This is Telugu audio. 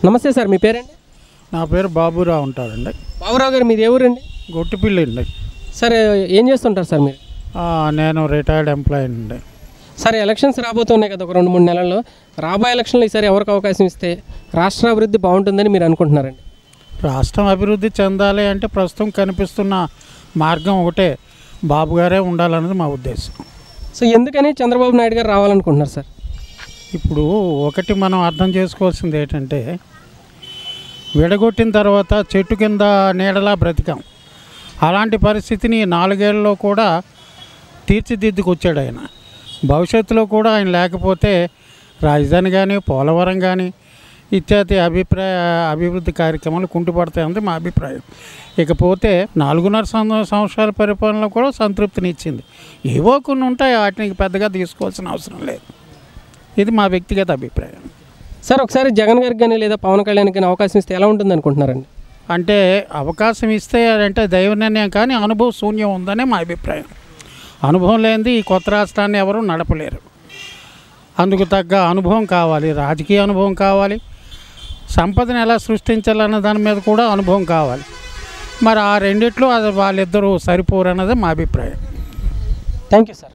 నమస్తే సార్ మీ పేరండి నా పేరు బాబురావు ఉంటాడండి బాబురావు గారు మీది ఏ ఊరండి గొట్టిపిల్లి అండి సార్ ఏం చేస్తుంటారు సార్ మీరు ఆ, నేను రిటైర్డ్ ఎంప్లాయీ అండి సరే ఎలక్షన్స్ రాబోతున్నాయి కదా ఒక రెండు మూడు నెలల్లో రాబోయే ఎలక్షన్లో ఈసారి ఎవరికి అవకాశం ఇస్తే రాష్ట్ర అభివృద్ధి బాగుంటుందని మీరు అనుకుంటున్నారండి రాష్ట్రం అభివృద్ధి చెందాలి అంటే ప్రస్తుతం కనిపిస్తున్న మార్గం ఒకటే బాబు గారే ఉండాలన్నది మా ఉద్దేశం సో ఎందుకని చంద్రబాబు నాయుడు గారు రావాలనుకుంటున్నారు సార్ ఇప్పుడు ఒకటి మనం అర్థం చేసుకోవాల్సింది ఏంటంటే విడగొట్టిన తర్వాత చెట్టు కింద నీడలా బ్రతికాం అలాంటి పరిస్థితిని ఈ నాలుగేళ్లలో కూడా తీర్చిదిద్దుకొచ్చాడు ఆయన భవిష్యత్తులో కూడా ఆయన లేకపోతే రాజధాని కానీ పోలవరం కానీ ఇత్యాది అభిప్రాయ అభివృద్ధి కార్యక్రమాలు కుంటుపడతాయన్నది మా అభిప్రాయం ఇకపోతే నాలుగున్నర సంవ- సంవత్సరాల పరిపాలన కూడా సంతృప్తినిచ్చింది ఏవో కొన్ని ఉంటాయి వాటిని పెద్దగా తీసుకోవాల్సిన అవసరం లేదు ఇది మా వ్యక్తిగత అభిప్రాయం సార్ ఒకసారి జగన్ గారికి కానీ లేదా పవన్ కళ్యాణ్ కానీ అవకాశం ఇస్తే ఎలా ఉంటుంది అనుకుంటున్నారండి అంటే అవకాశం ఇస్తే అంటే దైవ నిర్ణయం కానీ అనుభవం శూన్యం ఉందనే మా అభిప్రాయం అనుభవం లేనిది ఈ కొత్త రాష్ట్రాన్ని ఎవరు నడపలేరు అందుకు తగ్గ అనుభవం కావాలి రాజకీయ అనుభవం కావాలి సంపదను ఎలా సృష్టించాలన్న దాని మీద కూడా అనుభవం కావాలి మరి ఆ రెండిట్లో అది వాళ్ళిద్దరూ సరిపోరు అన్నది మా అభిప్రాయం థ్యాంక్ యూ సార్